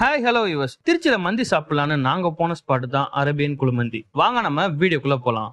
hi hello யுவஸ் திருச்சியில மந்தி சாப்பிடலான்னு நாங்க போன ஸ்பாட் தான் அரேபியன் குழுமந்தி வாங்க நம்ம வீடியோக்குள்ள போலாம்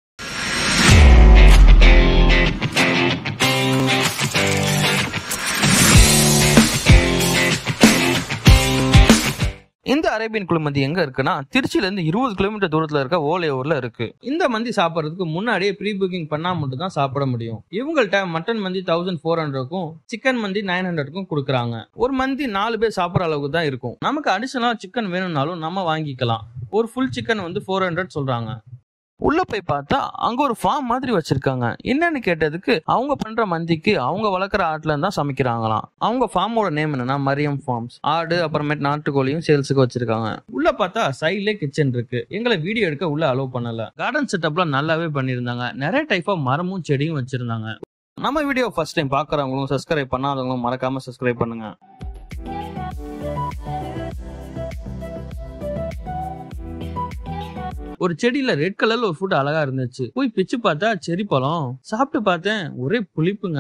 இந்த அரேபியன் குழுமந்தி எங்க இருக்குன்னா திருச்சியில இருந்து இருபது கிலோமீட்டர் தூரத்துல இருக்க ஓலையூர்ல இருக்கு இந்த மந்தி சாப்பிட்றதுக்கு முன்னாடியே ப்ரீ புக்கிங் பண்ணா மட்டும் தான் சாப்பிட முடியும் இவங்கள்ட்ட மட்டன் மந்தி தௌசண்ட் ஃபோர் ஹண்ட்ரடுக்கும் சிக்கன் மந்தி நைன் ஹண்ட்ரடுக்கும் கொடுக்குறாங்க ஒரு மந்தி நாலு பேர் சாப்பிட்ற அளவுக்கு தான் இருக்கும் நமக்கு அடிஷனலா சிக்கன் வேணும்னாலும் நம்ம வாங்கிக்கலாம் ஒரு ஃபுல் சிக்கன் வந்து ஃபோர் ஹண்ட்ரட் சொல்றாங்க உள்ள போய் பார்த்தா அங்க ஒரு ஃபார்ம் மாதிரி வச்சிருக்காங்க என்னன்னு கேட்டதுக்கு அவங்க பண்ற மந்திக்கு அவங்க வளர்க்குற ஆட்டுல தான் சமைக்கிறாங்களாம் அவங்க ஃபார்மோட நேம் என்னன்னா மரியம் ஃபார்ம்ஸ் ஆடு அப்புறமேட்டு நாட்டுக்கோழியும் சேல்ஸுக்கு வச்சிருக்காங்க உள்ள பார்த்தா சைட்லேயே கிச்சன் இருக்கு எங்களை வீடியோ எடுக்க உள்ள அலோவ் பண்ணல கார்டன் செட்டப்லாம் நல்லாவே பண்ணியிருந்தாங்க நிறைய டைப் ஆஃப் மரமும் செடியும் வச்சிருந்தாங்க நம்ம வீடியோ ஃபர்ஸ்ட் டைம் பார்க்குறவங்களும் சப்ஸ்கிரைப் பண்ணாதவங்களும் மறக்காம சப்ஸ்கிரைப் பண்ணுங்க ஒரு செடியில ரெட் கலர்ல ஒரு ஃபுட் அழகா இருந்துச்சு போய் பிச்சு பார்த்தா செரி பழம் சாப்பிட்டு பார்த்தேன் ஒரே புளிப்புங்க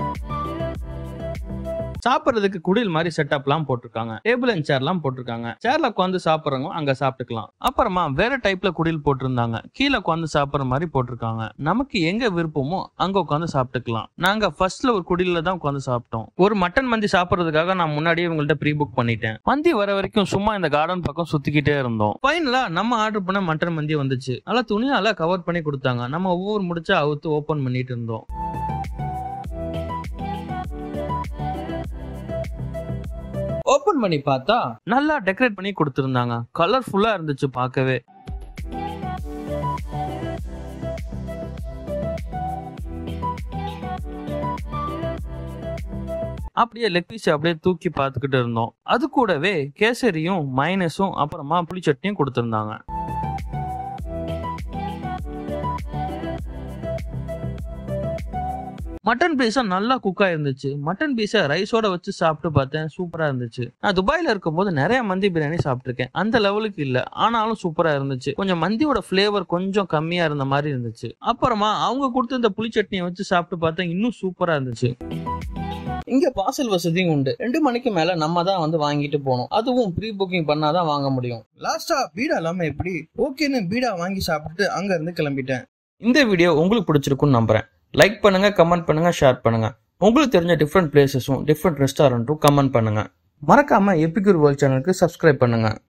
சாப்பிட்றதுக்கு குடில் மாதிரி செட்டப்லாம் போட்டிருக்காங்க டேபிள் அண்ட் சேர்லாம் போட்டிருக்காங்க சேர்ல உட்காந்து சாப்பிட்றவங்க அங்க சாப்பிட்டுக்கலாம் அப்புறமா வேற டைப்ல குடில் போட்டிருந்தாங்க கீழே உட்காந்து சாப்பிட்ற மாதிரி போட்டிருக்காங்க நமக்கு எங்க விருப்பமோ அங்க உட்காந்து சாப்பிட்டுக்கலாம் நாங்க ஃபர்ஸ்ட்ல ஒரு குடில தான் உட்காந்து சாப்பிட்டோம் ஒரு மட்டன் மந்தி சாப்பிட்றதுக்காக நான் முன்னாடியே உங்கள்ட்ட ப்ரீ புக் பண்ணிட்டேன் மந்தி வர வரைக்கும் சும்மா இந்த கார்டன் பக்கம் சுத்திக்கிட்டே இருந்தோம் ஃபைனலா நம்ம ஆர்டர் பண்ண மட்டன் மந்தி வந்துச்சு நல்லா துணியால கவர் பண்ணி கொடுத்தாங்க நம்ம ஒவ்வொரு முடிச்சா அவுத்து ஓபன் பண்ணிட்டு இருந்தோம் ஓபன் பண்ணி பார்த்தா நல்லா டெக்கரேட் பண்ணி கொடுத்துருந்தாங்க கலர்ஃபுல்லா இருந்துச்சு பார்க்கவே அப்படியே லெக் பீஸ் அப்படியே தூக்கி பார்த்துக்கிட்டு இருந்தோம் அது கூடவே கேசரியும் மைனஸும் அப்புறமா புளி சட்னியும் கொடுத்துருந்தாங்க மட்டன் பீஸும் நல்லா குக் ஆயிருந்துச்சு மட்டன் பீஸை ரைஸோட வச்சு சாப்பிட்டு பார்த்தேன் சூப்பரா இருந்துச்சு நான் துபாயில இருக்கும்போது நிறைய மந்தி பிரியாணி சாப்பிட்டிருக்கேன் அந்த லெவலுக்கு இல்ல ஆனாலும் சூப்பரா இருந்துச்சு கொஞ்சம் மந்தியோட ஃபிளேவர் கொஞ்சம் கம்மியா இருந்த மாதிரி இருந்துச்சு அப்புறமா அவங்க கொடுத்த இந்த புளி சட்னியை வச்சு சாப்பிட்டு பார்த்தேன் இன்னும் சூப்பரா இருந்துச்சு இங்க பார்சல் வசதியும் உண்டு ரெண்டு மணிக்கு மேல நம்ம தான் வந்து வாங்கிட்டு போகணும் அதுவும் ப்ரீ புக்கிங் பண்ணாதான் வாங்க முடியும் லாஸ்டா பீடா இல்லாம எப்படி ஓகேன்னு பீடா வாங்கி சாப்பிட்டுட்டு அங்க இருந்து கிளம்பிட்டேன் இந்த வீடியோ உங்களுக்கு பிடிச்சிருக்குன்னு நம்புறேன் லைக் பண்ணுங்க கமெண்ட் பண்ணுங்க ஷேர் பண்ணுங்க உங்களுக்கு தெரிஞ்ச டிஃப்ரெண்ட் பிளேசஸும் டிஃப்ரெண்ட் ரெஸ்டாரண்ட்டும் கமெண்ட் பண்ணுங்க மறக்காம எபிக்யூர் வேர்ல்ட் சேனலுக்கு சப்ஸ்கிரைப் பண்ணுங்க